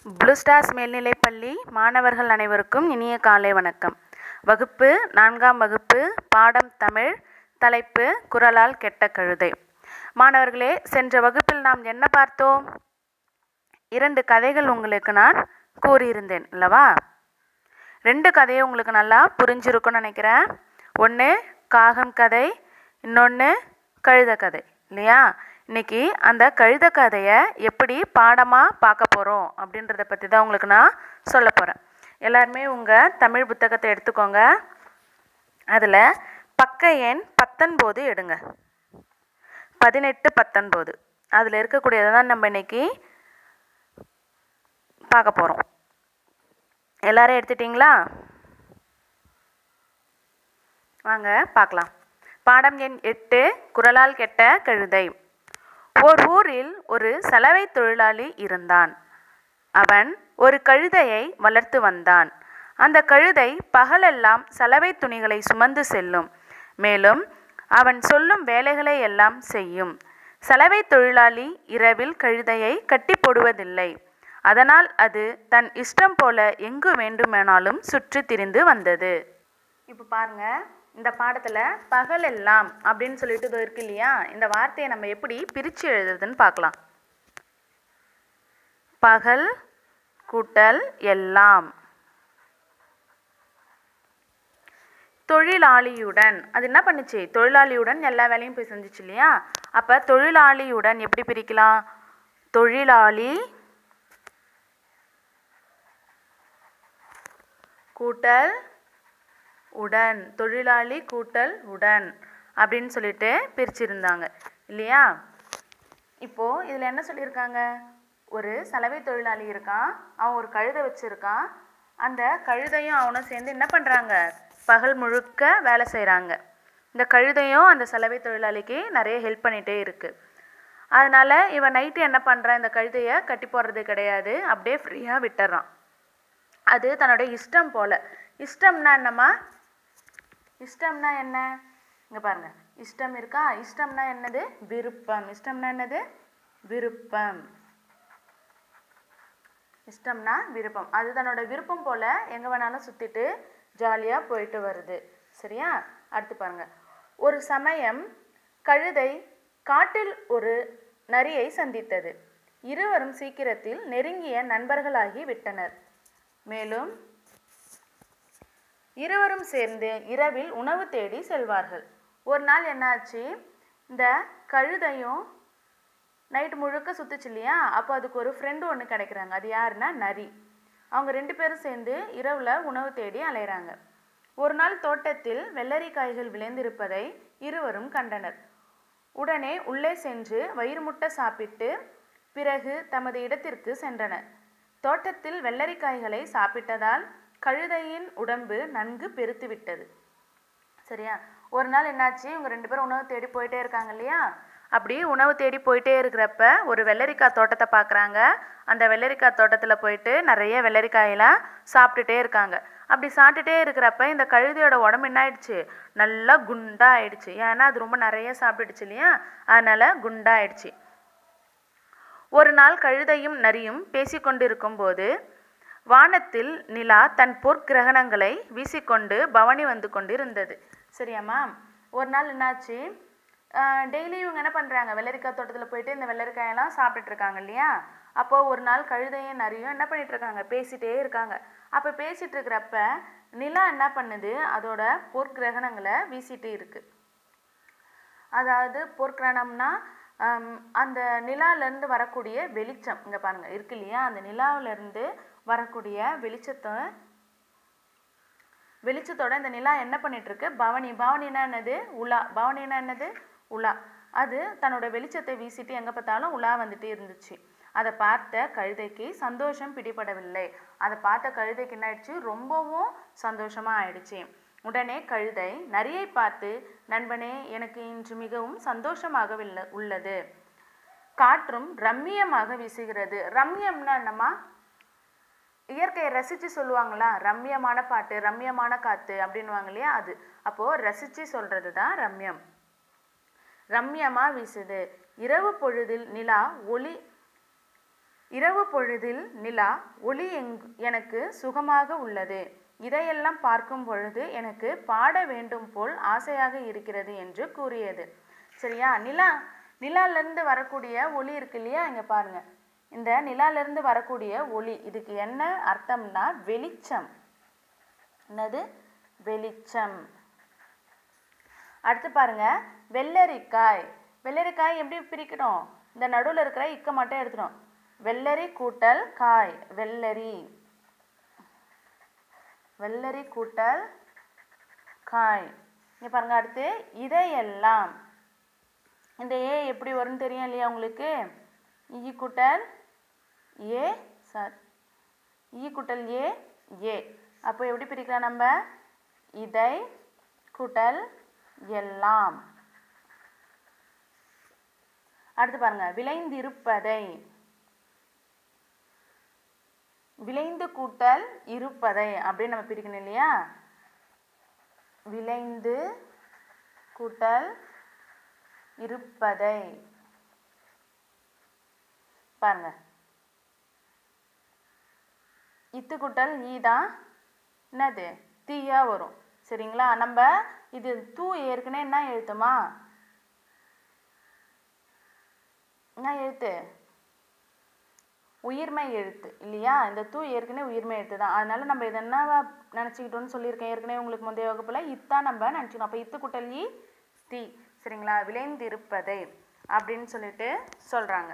blue stars மேல்நிலைப்பள்ளி மாணவர்கள் அனைவருக்கும் இனிய காலை வணக்கம் வகுப்பு நான்காம் வகுப்பு பாடம் தமிழ் தலைப்பு குரலால் கெட்ட கழுதை மாணவர்களே சென்ற வகுப்பில் நாம் என்ன பார்த்தோம் இரண்டு கதைகள் உங்களுக்கு நான் கூறியிருந்தேன் அல்லவா ரெண்டு கதையும் உங்களுக்கு நல்லா புரிஞ்சிருக்கும்னு நினைக்கிறேன் ஒன்று காகம் கதை இன்னொன்று கழுத கதை இல்லையா இன்னைக்கு அந்த கழுத கதையை எப்படி பாடமாக பார்க்க போகிறோம் அப்படின்றத பற்றி தான் உங்களுக்கு நான் சொல்ல போகிறேன் எல்லாருமே உங்கள் தமிழ் புத்தகத்தை எடுத்துக்கோங்க அதில் பக்க எண் பத்தொன்பது எடுங்க பதினெட்டு பத்தொன்பது அதில் இருக்கக்கூடியதை தான் நம்ம இன்னைக்கு பார்க்க போகிறோம் எல்லாரும் எடுத்துட்டிங்களா வாங்க பார்க்கலாம் பாடம் எண் எட்டு குரலால் கெட்ட கழுதை ஓர் ஊரில் ஒரு சலவை தொழிலாளி இருந்தான் அவன் ஒரு கழுதையை வளர்த்து வந்தான் அந்த கழுதை பகலெல்லாம் சலவை துணிகளை சுமந்து செல்லும் மேலும் அவன் சொல்லும் வேலைகளை எல்லாம் செய்யும் சலவை தொழிலாளி இரவில் கழுதையை கட்டி போடுவதில்லை அதனால் அது தன் இஷ்டம் போல எங்கு வேண்டுமானாலும் சுற்றி திரிந்து வந்தது இப்போ பாருங்க இந்த பாடத்தில் பகல் எல்லாம் அப்படின்னு சொல்லிட்டு இதோ இருக்கு இல்லையா இந்த வார்த்தையை நம்ம எப்படி பிரித்து எழுதுறதுன்னு பார்க்கலாம் பகல் கூட்டல் எல்லாம் தொழிலாளியுடன் அது என்ன பண்ணுச்சு தொழிலாளியுடன் எல்லா வேலையும் போய் செஞ்சுச்சு இல்லையா அப்போ தொழிலாளியுடன் எப்படி பிரிக்கலாம் தொழிலாளி கூட்டல் உடன் தொழிலாளி கூட்டல் உடன் அப்படின்னு சொல்லிட்டு பிரிச்சிருந்தாங்க இல்லையா இப்போது இதில் என்ன சொல்லியிருக்காங்க ஒரு சலவை தொழிலாளி இருக்கான் அவன் ஒரு கழுதை வச்சுருக்கான் அந்த கழுதையும் அவனும் சேர்ந்து என்ன பண்ணுறாங்க பகல் முழுக்க வேலை செய்கிறாங்க இந்த கழுதையும் அந்த சலவை தொழிலாளிக்கு நிறைய ஹெல்ப் பண்ணிகிட்டே இருக்குது அதனால் இவன் நைட்டு என்ன பண்ணுறான் இந்த கழுதையை கட்டி போடுறது கிடையாது அப்படியே ஃப்ரீயாக விட்டுறான் அது தன்னோட இஷ்டம் போல் இஷ்டம்னா என்னம்மா இஷ்டம்னா என்ன இங்கே பாருங்க இஷ்டம் இருக்கா இஷ்டம்னா என்னது விருப்பம் இஷ்டம்னா என்னது விருப்பம் இஷ்டம்னா விருப்பம் அது தன்னோட விருப்பம் போல் எங்கே வேணாலும் சுற்றிட்டு ஜாலியாக போயிட்டு வருது சரியா அடுத்து பாருங்க ஒரு சமயம் கழுதை காட்டில் ஒரு நரியை சந்தித்தது இருவரும் சீக்கிரத்தில் நெருங்கிய நண்பர்களாகி விட்டனர் மேலும் இருவரும் சேர்ந்து இரவில் உணவு தேடி செல்வார்கள் ஒரு நாள் என்னாச்சு இந்த கழுதையும் நைட் முழுக்க சுத்துச்சு இல்லையா அப்போ அதுக்கு ஒரு ஃப்ரெண்டு ஒன்று கிடைக்கிறாங்க அது யாருன்னா நரி அவங்க ரெண்டு பேரும் சேர்ந்து இரவில் உணவு தேடி அலைகிறாங்க ஒரு நாள் தோட்டத்தில் வெள்ளரிக்காய்கள் விளைந்திருப்பதை இருவரும் கண்டனர் உடனே உள்ளே சென்று வயிறு முட்டை சாப்பிட்டு பிறகு தமது இடத்திற்கு சென்றனர் தோட்டத்தில் வெள்ளரிக்காய்களை சாப்பிட்டதால் கழுதையின் உடம்பு நன்கு பெருத்து விட்டது சரியா ஒரு நாள் என்னாச்சு இவங்க ரெண்டு பேரும் உணவு தேடி போயிட்டே இருக்காங்க இல்லையா அப்படி உணவு தேடி போயிட்டே இருக்கிறப்ப ஒரு வெள்ளரிக்காய் தோட்டத்தை பார்க்குறாங்க அந்த வெள்ளரிக்காய் தோட்டத்தில் போயிட்டு நிறைய வெள்ளரிக்காயெல்லாம் சாப்பிட்டுட்டே இருக்காங்க அப்படி சாப்பிட்டுட்டே இருக்கிறப்ப இந்த கழுதையோட உடம்பு என்ன ஆயிடுச்சு நல்லா குண்டா ஆயிடுச்சு ஏன்னா அது ரொம்ப நிறைய சாப்பிட்டுடுச்சு இல்லையா அதனால குண்டா ஆயிடுச்சு ஒரு நாள் கழுதையும் நரியும் பேசிக்கொண்டிருக்கும் போது வானத்தில் நிலா தன் பொற்கிரகணங்களை வீசிக்கொண்டு பவனி வந்து கொண்டிருந்தது சரியாம்மா ஒரு நாள் என்னாச்சு டெய்லி இவங்க என்ன பண்ணுறாங்க வெள்ளரிக்காய் தோட்டத்தில் போயிட்டு இந்த வெள்ளரிக்காயெல்லாம் சாப்பிட்டுட்டு இருக்காங்க இல்லையா அப்போது ஒரு நாள் கழுதையும் நரியும் என்ன பண்ணிட்டு இருக்காங்க பேசிட்டே இருக்காங்க அப்போ பேசிட்டு இருக்கிறப்ப நிலா என்ன பண்ணுது அதோட பொற்கிரகணங்களை வீசிட்டு இருக்கு அதாவது பொற்கிரணம்னா அந்த நிலாவிலேருந்து வரக்கூடிய வெளிச்சம் இங்கே பாருங்கள் இருக்கு இல்லையா அந்த நிலாவிலேருந்து வரக்கூடிய வெளிச்சத்தை வெளிச்சத்தோட இந்த நிலா என்ன பண்ணிட்டு இருக்கு பவனி பவனினா என்னது உலா பவனினா என்னது உலா அது தன்னோட வெளிச்சத்தை வீசிட்டு எங்கே பார்த்தாலும் உலா வந்துட்டே இருந்துச்சு அதை பார்த்த கழுதைக்கு சந்தோஷம் பிடிபடவில்லை அதை பார்த்த கழுதைக்கு என்ன ஆயிடுச்சு ரொம்பவும் சந்தோஷமாக ஆயிடுச்சு உடனே கழுதை நரியை பார்த்து நண்பனே எனக்கு இன்று மிகவும் சந்தோஷமாக உள்ளது காற்றும் ரம்மியமாக வீசுகிறது ரம்யம்னா என்னம்மா இயற்கையை ரசித்து சொல்லுவாங்களா ரம்யமான பாட்டு ரம்யமான காற்று அப்படின்வாங்க இல்லையா அது அப்போது ரசித்து சொல்கிறது தான் ரம்யம் ரம்யமாக வீசுது இரவு பொழுதில் நிலா ஒளி இரவு பொழுதில் நிலா ஒளி எங் எனக்கு சுகமாக உள்ளது இதையெல்லாம் பார்க்கும் பொழுது எனக்கு பாட வேண்டும் போல் ஆசையாக இருக்கிறது என்று கூறியது சரியா நிலா நிலாலேருந்து வரக்கூடிய ஒளி இருக்கு இல்லையா இங்கே பாருங்க இந்த நிலாலேருந்து வரக்கூடிய ஒளி இதுக்கு என்ன அர்த்தம்னா வெளிச்சம் என்னது வெளிச்சம் அடுத்து பாருங்க வெள்ளரிக்காய் வெள்ளரிக்காய் எப்படி பிரிக்கணும் இந்த நடுவில் இருக்கிற இக்க மட்டும் எடுத்துடும் வெள்ளரி கூட்டல் காய் வெள்ளரி வெள்ளரி கூட்டல் காய் இங்கே பாருங்க அடுத்து இதையெல்லாம் இந்த ஏ எப்படி வரும்னு தெரியும் இல்லையா உங்களுக்கு இ கூட்டல் ஏ சார் இ கூட்டல் ஏ ஏ அப்போ எப்படி பிரிக்கலாம் நம்ம இதை கூட்டல் எல்லாம் அடுத்து பாருங்க விளைந்திருப்பதை விளைந்து கூட்டல் இருப்பதை அப்படின்னு நம்ம பிரிக்கணும் இல்லையா விளைந்து கூட்டல் இருப்பதை பாருங்க இத்து கூட்டல் ஈ தான் என்னது தீயா வரும் சரிங்களா நம்ம இது தூ ஏற்கனவே என்ன எழுத்துமா என்ன எழுத்து உயிர்மை எழுத்து இல்லையா இந்த தூ ஏற்கனவே உயிர்மை எழுத்து தான் அதனால நம்ம இதை என்னவா நினச்சிக்கிட்டோம்னு சொல்லியிருக்கேன் ஏற்கனவே உங்களுக்கு முந்தைய வகுப்பில் இத்தான் நம்ம நினச்சிக்கணும் அப்போ இத்து குட்டல் ஈ தீ சரிங்களா விளைந்திருப்பதை அப்படின்னு சொல்லிட்டு சொல்கிறாங்க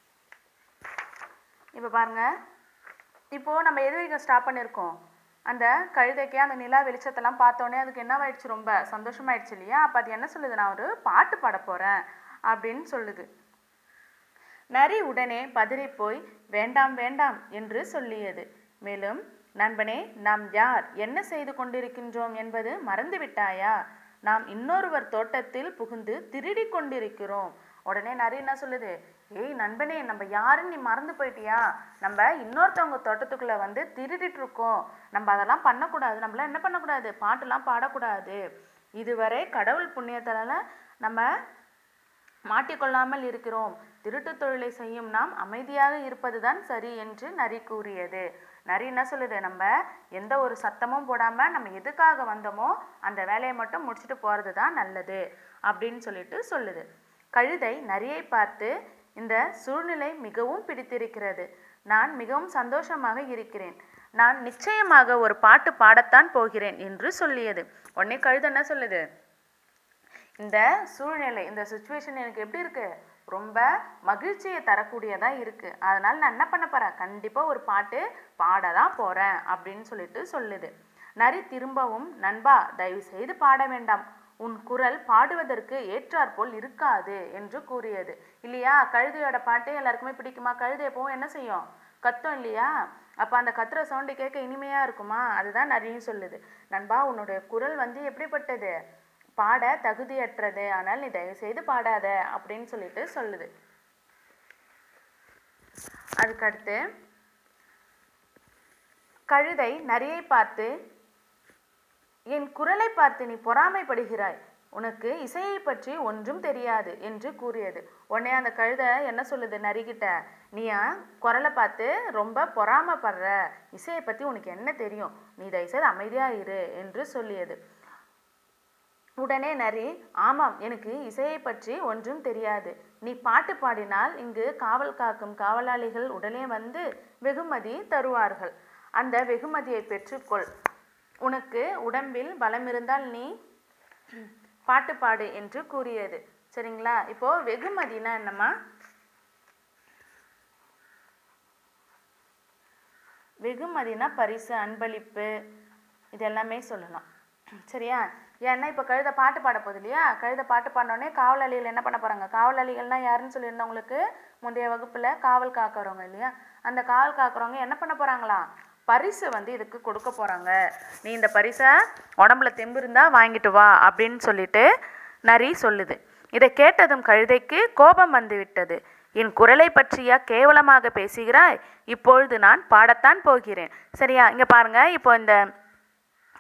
இப்போ பாருங்க இப்போது நம்ம எது வரைக்கும் ஸ்டாப் பண்ணியிருக்கோம் அந்த கழுதைக்கு அந்த நிலா வெளிச்சத்தெல்லாம் பார்த்தோன்னே அதுக்கு என்னவாயிடுச்சு ரொம்ப சந்தோஷமாயிடுச்சு இல்லையா அப்போ அது என்ன சொல்லுது நான் ஒரு பாட்டு பாட போகிறேன் அப்படின்னு சொல்லுது நரி உடனே பதறிப்போய் வேண்டாம் வேண்டாம் என்று சொல்லியது மேலும் நண்பனே நாம் யார் என்ன செய்து கொண்டிருக்கின்றோம் என்பது மறந்துவிட்டாயா நாம் இன்னொருவர் தோட்டத்தில் புகுந்து திருடி கொண்டிருக்கிறோம் உடனே நரி என்ன சொல்லுது ஏய் நண்பனே நம்ம யாருன்னு நீ மறந்து போயிட்டியா நம்ம இன்னொருத்தவங்க தோட்டத்துக்குள்ள வந்து திருடிட்டு இருக்கோம் நம்ம அதெல்லாம் பண்ணக்கூடாது நம்மளாம் என்ன பண்ணக்கூடாது பாட்டுலாம் பாடக்கூடாது இதுவரை கடவுள் புண்ணியத்தால நம்ம மாட்டிக்கொள்ளாமல் இருக்கிறோம் திருட்டு தொழிலை செய்யும் நாம் அமைதியாக இருப்பதுதான் சரி என்று நரி கூறியது நரி என்ன சொல்லுது நம்ம எந்த ஒரு சத்தமும் போடாம நம்ம எதுக்காக வந்தோமோ அந்த வேலையை மட்டும் முடிச்சுட்டு போறது தான் நல்லது அப்படின்னு சொல்லிட்டு சொல்லுது கழுதை நரியை பார்த்து இந்த சூழ்நிலை மிகவும் பிடித்திருக்கிறது நான் மிகவும் சந்தோஷமாக இருக்கிறேன் நான் நிச்சயமாக ஒரு பாட்டு பாடத்தான் போகிறேன் என்று சொல்லியது உடனே கழுதை என்ன சொல்லுது இந்த சூழ்நிலை இந்த சுச்சுவேஷன் எனக்கு எப்படி இருக்கு ரொம்ப மகிழ்ச்சியை தரக்கூடியதா இருக்கு அதனால நான் என்ன பண்ண போறேன் கண்டிப்பா ஒரு பாட்டு பாட தான் போறேன் அப்படின்னு சொல்லிட்டு சொல்லுது நரி திரும்பவும் நண்பா தயவு செய்து பாட வேண்டாம் உன் குரல் பாடுவதற்கு ஏற்றாற்போல் இருக்காது என்று கூறியது இல்லையா கழுதையோட பாட்டு எல்லாருக்குமே பிடிக்குமா கழுதை எப்பவும் என்ன செய்யும் கத்தும் இல்லையா அப்போ அந்த கத்துற சவுண்டு கேட்க இனிமையா இருக்குமா அதுதான் நரியும் சொல்லுது நண்பா உன்னுடைய குரல் வந்து எப்படிப்பட்டது பாட தகுதியற்றது ஆனால் நீ தயவு செய்து பாடாத அப்படின்னு சொல்லிட்டு சொல்லுது அதுக்கடுத்து கழுதை நரியை பார்த்து என் குரலை பார்த்து நீ பொறாமைப்படுகிறாய் உனக்கு இசையை பற்றி ஒன்றும் தெரியாது என்று கூறியது உடனே அந்த கழுதை என்ன சொல்லுது நரிக்கிட்ட நீ என் குரலை பார்த்து ரொம்ப பொறாமைப்படுற இசையை பற்றி உனக்கு என்ன தெரியும் நீ தயவுசெய்து அமைதியா இரு என்று சொல்லியது உடனே நரி ஆமாம் எனக்கு இசையை பற்றி ஒன்றும் தெரியாது நீ பாட்டு பாடினால் இங்கு காவல் காக்கும் காவலாளிகள் உடனே வந்து வெகுமதி தருவார்கள் அந்த வெகுமதியை பெற்றுக்கொள் உனக்கு உடம்பில் பலம் இருந்தால் நீ பாட்டு பாடு என்று கூறியது சரிங்களா இப்போ வெகுமதினா என்னம்மா வெகுமதினா பரிசு அன்பளிப்பு இதெல்லாமே சொல்லலாம் சரியா ஏன்னா இப்போ கழுதை பாட்டு பாட போகுது இல்லையா கழுதை பாட்டு பாடினோடனே காவலாளிகள் என்ன பண்ண போகிறாங்க காவலாளிகள்னா யாருன்னு சொல்லியிருந்தோம் உங்களுக்கு முந்தைய வகுப்பில் காவல் காக்கிறவங்க இல்லையா அந்த காவல் காக்கிறவங்க என்ன பண்ண போகிறாங்களாம் பரிசு வந்து இதுக்கு கொடுக்க போகிறாங்க நீ இந்த பரிசை உடம்புல தெம்பு இருந்தால் வாங்கிட்டு வா அப்படின்னு சொல்லிட்டு நரி சொல்லுது இதை கேட்டதும் கழுதைக்கு கோபம் வந்து விட்டது என் குரலை பற்றியா கேவலமாக பேசுகிறாய் இப்பொழுது நான் பாடத்தான் போகிறேன் சரியா இங்கே பாருங்க இப்போ இந்த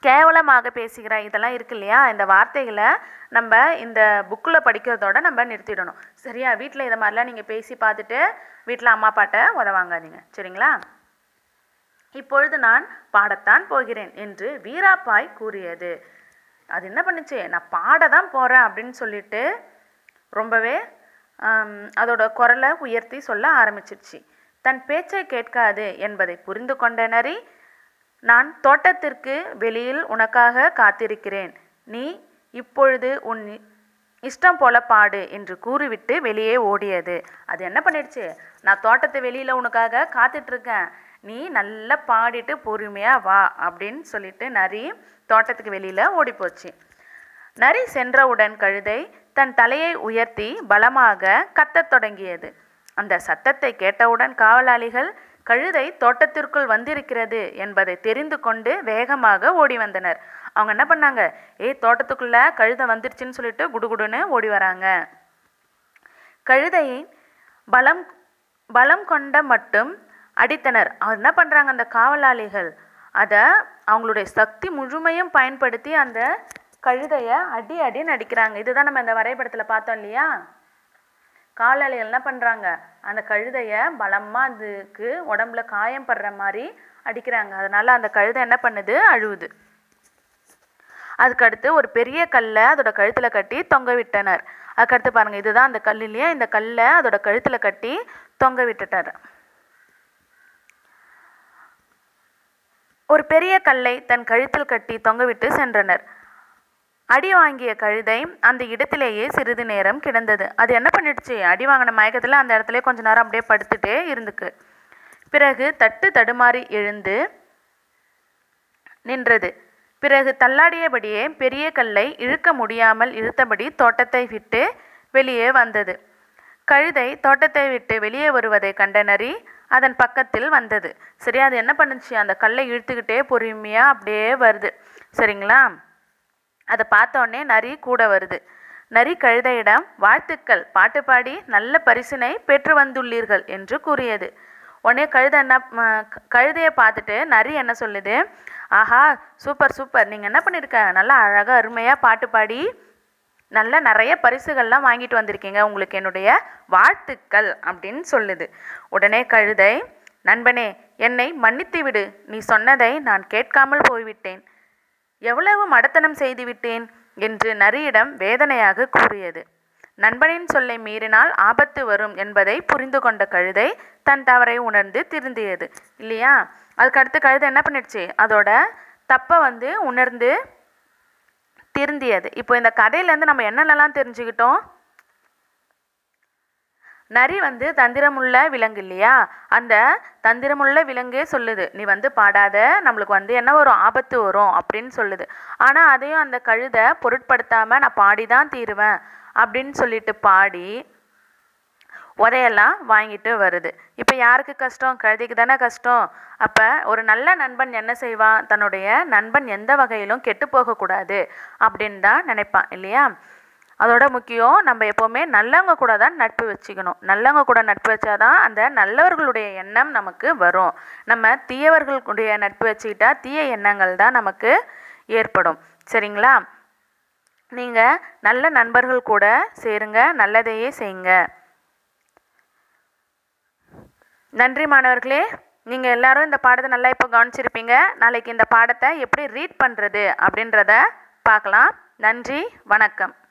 கேவலமாக பேசுகிறாய் இதெல்லாம் இருக்கு இல்லையா இந்த வார்த்தைகளை நம்ம இந்த புக்கில் படிக்கிறதோட நம்ம நிறுத்திடணும் சரியா வீட்டில் இதை மாதிரிலாம் நீங்கள் பேசி பார்த்துட்டு வீட்டில் அம்மா அப்பாட்ட உதவாங்காதீங்க சரிங்களா இப்பொழுது நான் பாடத்தான் போகிறேன் என்று வீராப்பாய் கூறியது அது என்ன பண்ணுச்சு நான் பாட தான் போகிறேன் அப்படின்னு சொல்லிட்டு ரொம்பவே ஆம், அதோட குரலை உயர்த்தி சொல்ல ஆரம்பிச்சிருச்சு தன் பேச்சை கேட்காது என்பதை புரிந்து கொண்ட நரி நான் தோட்டத்திற்கு வெளியில் உனக்காக காத்திருக்கிறேன் நீ இப்பொழுது உன் இஷ்டம் போல பாடு என்று கூறிவிட்டு வெளியே ஓடியது அது என்ன பண்ணிடுச்சு நான் தோட்டத்து வெளியில் உனக்காக காத்துட்டு இருக்கேன் நீ நல்லா பாடிட்டு பொறுமையாக வா அப்படின்னு சொல்லிட்டு நரி தோட்டத்துக்கு வெளியில் ஓடி போச்சு நரி சென்றவுடன் கழுதை தன் தலையை உயர்த்தி பலமாக கத்தத் தொடங்கியது அந்த சத்தத்தை கேட்டவுடன் காவலாளிகள் கழுதை தோட்டத்திற்குள் வந்திருக்கிறது என்பதை தெரிந்து கொண்டு வேகமாக ஓடி வந்தனர் அவங்க என்ன பண்ணாங்க ஏய் தோட்டத்துக்குள்ள கழுதை வந்துருச்சுன்னு சொல்லிட்டு குடுகுடுன்னு ஓடி வராங்க கழுதையின் பலம் பலம் கொண்ட மட்டும் அடித்தனர் அது என்ன பண்ணுறாங்க அந்த காவலாளிகள் அதை அவங்களுடைய சக்தி முழுமையும் பயன்படுத்தி அந்த கழுதையை அடி அடின்னு அடிக்கிறாங்க இதுதான் நம்ம இந்த வரைபடத்தில் பார்த்தோம் இல்லையா காவலாளிகள் என்ன பண்ணுறாங்க அந்த கழுதையை பலமாக அதுக்கு உடம்புல காயம் படுற மாதிரி அடிக்கிறாங்க அதனால அந்த கழுதை என்ன பண்ணுது அழுவுது அதுக்கடுத்து ஒரு பெரிய கல்லை அதோட கழுத்தில் கட்டி தொங்க விட்டனர் அதுக்கடுத்து பாருங்க இதுதான் அந்த கல் இல்லையா இந்த கல்லை அதோட கழுத்தில் கட்டி தொங்க விட்டுட்டார் ஒரு பெரிய கல்லை தன் கழுத்தில் கட்டி தொங்கவிட்டு சென்றனர் அடி வாங்கிய கழுதை அந்த இடத்திலேயே சிறிது நேரம் கிடந்தது அது என்ன பண்ணிடுச்சு அடி வாங்கின மயக்கத்தில் அந்த இடத்துல கொஞ்ச நேரம் அப்படியே படுத்துட்டே இருந்துக்கு பிறகு தட்டு தடுமாறி எழுந்து நின்றது பிறகு தள்ளாடியபடியே பெரிய கல்லை இழுக்க முடியாமல் இழுத்தபடி தோட்டத்தை விட்டு வெளியே வந்தது கழுதை தோட்டத்தை விட்டு வெளியே வருவதை கண்ட நரி அதன் பக்கத்தில் வந்தது சரி அது என்ன பண்ணுச்சு அந்த கல்லை இழுத்துக்கிட்டே பொறுமையாக அப்படியே வருது சரிங்களா அதை பார்த்த உடனே நரி கூட வருது நரி கழுதையிடம் வாழ்த்துக்கள் பாட்டு பாடி நல்ல பரிசினை பெற்று வந்துள்ளீர்கள் என்று கூறியது உடனே கழுதை என்ன ம, க- கழுதையை பார்த்துட்டு நரி என்ன சொல்லுது ஆஹா சூப்பர் சூப்பர் நீங்கள் என்ன பண்ணியிருக்க நல்லா அழகாக அருமையாக பாட்டு பாடி நல்ல நிறைய பரிசுகள்லாம் வாங்கிட்டு வந்திருக்கீங்க உங்களுக்கு என்னுடைய வாழ்த்துக்கள் அப்படின்னு சொல்லுது உடனே கழுதை நண்பனே என்னை மன்னித்து விடு நீ சொன்னதை நான் கேட்காமல் போய்விட்டேன் எவ்வளவு மடத்தனம் செய்துவிட்டேன் என்று நரியிடம் வேதனையாக கூறியது நண்பனின் சொல்லை மீறினால் ஆபத்து வரும் என்பதை புரிந்து கொண்ட கழுதை தன் தவறை உணர்ந்து திருந்தியது இல்லையா அதுக்கடுத்து கழுதை என்ன பண்ணிடுச்சு அதோட தப்பை வந்து உணர்ந்து திருந்தியது இப்போ இந்த கதையிலேருந்து நம்ம என்னென்னலாம் தெரிஞ்சுக்கிட்டோம் நரி வந்து தந்திரமுள்ள விலங்கு இல்லையா அந்த தந்திரமுள்ள விலங்கே சொல்லுது நீ வந்து பாடாத நம்மளுக்கு வந்து என்ன வரும் ஆபத்து வரும் அப்படின்னு சொல்லுது ஆனால் அதையும் அந்த கழுதை பொருட்படுத்தாமல் நான் பாடி தான் தீருவேன் அப்படின்னு சொல்லிட்டு பாடி உதையெல்லாம் வாங்கிட்டு வருது இப்போ யாருக்கு கஷ்டம் கழுதைக்கு தானே கஷ்டம் அப்போ ஒரு நல்ல நண்பன் என்ன செய்வான் தன்னுடைய நண்பன் எந்த வகையிலும் கெட்டு போகக்கூடாது அப்படின்னு தான் நினைப்பான் இல்லையா அதோட முக்கியம் நம்ம எப்போவுமே நல்லவங்க கூட தான் நட்பு வச்சுக்கணும் நல்லவங்க கூட நட்பு வச்சாதான் அந்த நல்லவர்களுடைய எண்ணம் நமக்கு வரும் நம்ம தீயவர்களுடைய நட்பு வச்சுக்கிட்டா தீய எண்ணங்கள் தான் நமக்கு ஏற்படும் சரிங்களா நீங்கள் நல்ல நண்பர்கள் கூட சேருங்க நல்லதையே செய்யுங்க நன்றி மாணவர்களே நீங்கள் எல்லாரும் இந்த பாடத்தை நல்லா இப்போ கவனிச்சிருப்பீங்க நாளைக்கு இந்த பாடத்தை எப்படி ரீட் பண்ணுறது அப்படின்றத பார்க்கலாம் நன்றி வணக்கம்